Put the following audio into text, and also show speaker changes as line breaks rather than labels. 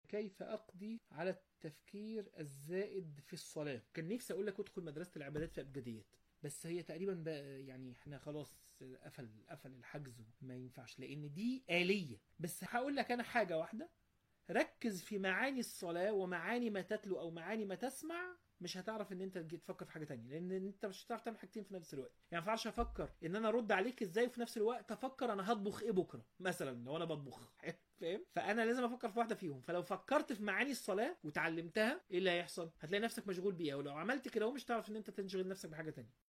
كيف اقضي على التفكير الزائد في الصلاه كان نفسي اقول لك ادخل مدرسه العبادات في ابجديات بس هي تقريبا بقى يعني احنا خلاص قفل قفل الحجز ما ينفعش لان دي آلية بس هقول لك انا حاجة واحدة ركز في معاني الصلاة ومعاني ما تتلو او معاني ما تسمع مش هتعرف ان انت تجي تفكر في حاجه تانية لان انت مش هتعرف تعمل حاجتين في نفس الوقت يعني ما ينفعش افكر ان انا ارد عليك ازاي وفي نفس الوقت افكر انا هطبخ ايه بكره مثلا لو انا بطبخ فاهم فانا لازم افكر في واحده فيهم فلو فكرت في معاني الصلاه وتعلمتها ايه اللي هيحصل هتلاقي نفسك مشغول بيها ولو عملت كده مش هتعرف ان انت تنشغل نفسك بحاجه تانية